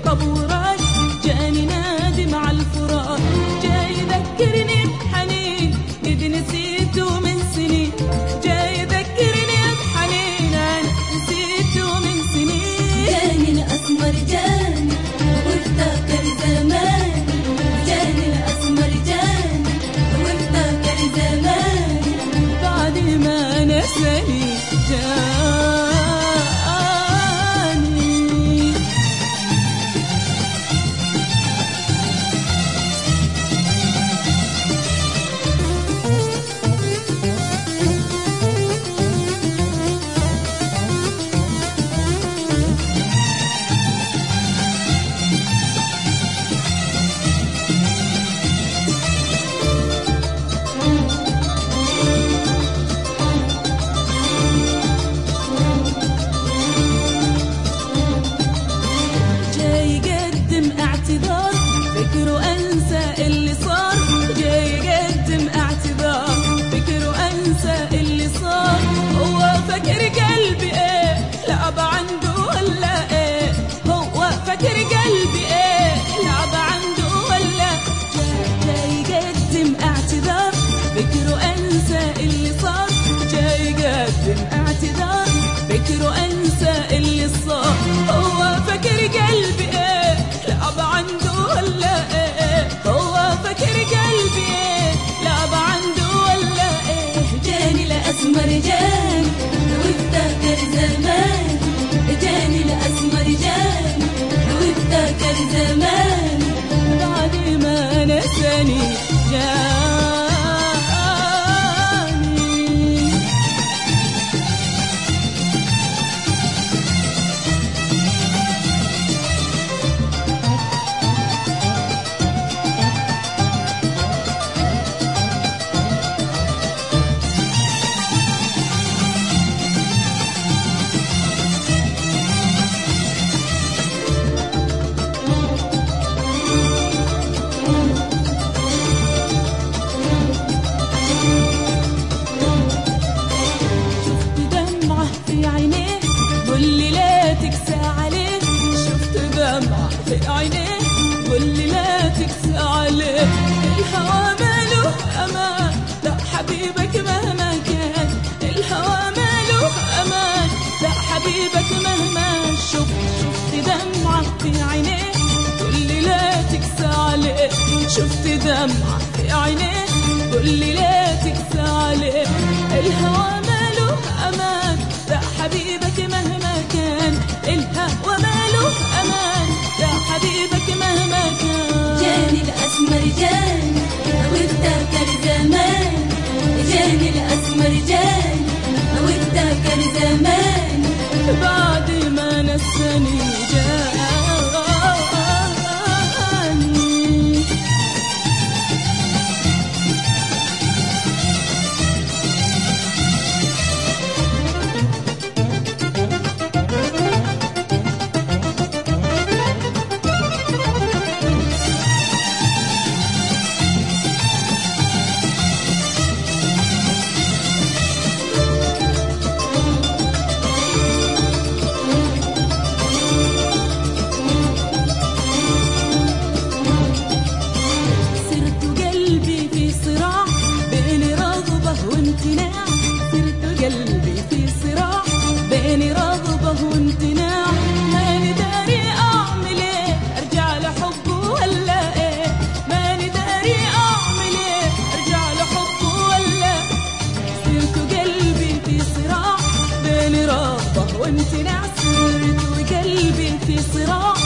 طب وراك جاني نادي مع الفراق جاي يذكرني بحنين إذ نسيته من سنين جاي يذكرني بحنين أنا نسيته من سنين جاني الأسمر جاني وافتكر زمان جاني الأسمر جاني وافتكر زمان بعد ما نساني جاني جاي يقدم اعتذار فكره انسى اللي صار جاي يقدم اعتذار فكره انسى اللي صار هو فكر قلبي ايه لعب عنده ولا ايه هو فكر قلبي ايه لعب عنده ولا جاي يقدم اعتذار فكره انسى اللي صار جاي يقدم اعتذار فكره انسى اللي صار هو فكر قلبي ايه لعب عنده ولا ايه هو فكر قلبي ايه لعب عنده ولا ايه جاني الأسمر جاني وافتكر زمان جاني الأسمر جاني وافتكر زمان بعد ما نساني جاني شفت دمعة في عينيه قول لي لا تكسى عليه شفت دمعة في عينيه قول لي لا تكسى عليه الهوى ماله أمان لا حبيبك مهما كان الهوى ماله أمان لا حبيبك مهما شفت شفت دمعة في عينيه قول لي لا تكسى عليه شفت دمعة في عينيه قول لي لا تكسى عليه الهوى ماله أمان لا حبيبك مهما كان الهوى ماله أمان لا حبيبك مهما كان جاني الأسمر جاني وافتكر زمان جاني الأسمر جاني وافتكر زمان بعد ما نساني جاني سرت قلبي في صراع بين رغبة وامتناع سرت قلبي في صراع بين رغبة وامتناع ماني داري أعمل إيه أرجع لحبه ولا إيه ماني داري أعمل إيه أرجع لحبه ولا سرت قلبي في صراع بين رغبة وامتناع سرت قلبي في صراع